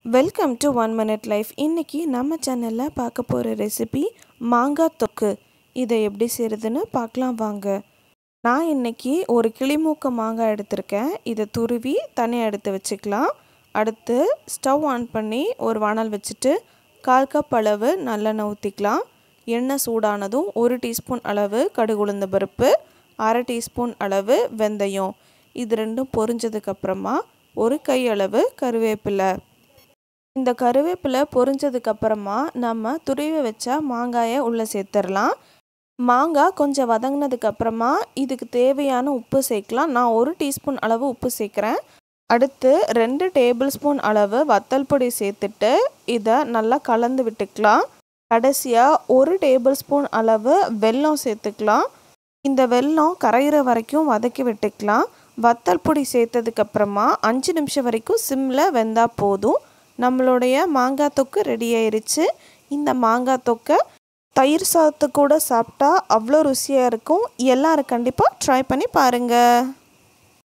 welcome to one minute life இன்றைக்கி நம்ம சேனலில் பார்க்க போகிற ரெசிபி மாங்காய் தொக்கு இதை எப்படி செய்கிறதுன்னு பார்க்கலாம் வாங்க நான் இன்னைக்கு ஒரு கிளிமூக்க மாங்காய் எடுத்திருக்கேன் இதை துருவி தனியாக எடுத்து வச்சுக்கலாம் அடுத்து ஸ்டவ் ஆன் பண்ணி ஒரு வானல் வச்சுட்டு கால் கப் அளவு நல்லெண்ணெய் ஊற்றிக்கலாம் எண்ணெய் சூடானதும் ஒரு டீஸ்பூன் அளவு கடுகு உளுந்த பருப்பு அரை டீஸ்பூன் அளவு வெந்தயம் இது ரெண்டும் பொரிஞ்சதுக்கப்புறமா ஒரு கை அளவு கருவேப்பிலை இந்த கருவேப்பிலை பொரிஞ்சதுக்கப்புறமா நம்ம துருவி வச்ச மாங்காயை உள்ளே சேர்த்துடலாம் மாங்காய் கொஞ்சம் வதங்கினதுக்கப்புறமா இதுக்கு தேவையான உப்பு சேர்க்கலாம் நான் ஒரு டீஸ்பூன் அளவு உப்பு சேர்க்குறேன் அடுத்து ரெண்டு டேபிள் ஸ்பூன் அளவு வத்தல் பொடி சேர்த்துட்டு இதை நல்லா கலந்து விட்டுக்கலாம் கடைசியாக ஒரு டேபிள் ஸ்பூன் அளவு வெல்லம் சேர்த்துக்கலாம் இந்த வெல்லம் கரையிற வரைக்கும் வதக்கி விட்டுக்கலாம் வத்தல் பொடி சேர்த்ததுக்கப்புறமா அஞ்சு நிமிஷம் வரைக்கும் சிம்மில் வெந்தால் போதும் நம்மளுடைய மாங்காய் தொக்கு ரெடி ஆயிருச்சு இந்த மாங்காய் தொக்கை தயிர் சாதத்து கூட சாப்பிட்டா அவ்வளோ ருசியாக இருக்கும் எல்லோரும் கண்டிப்பாக ட்ரை பண்ணி பாருங்கள்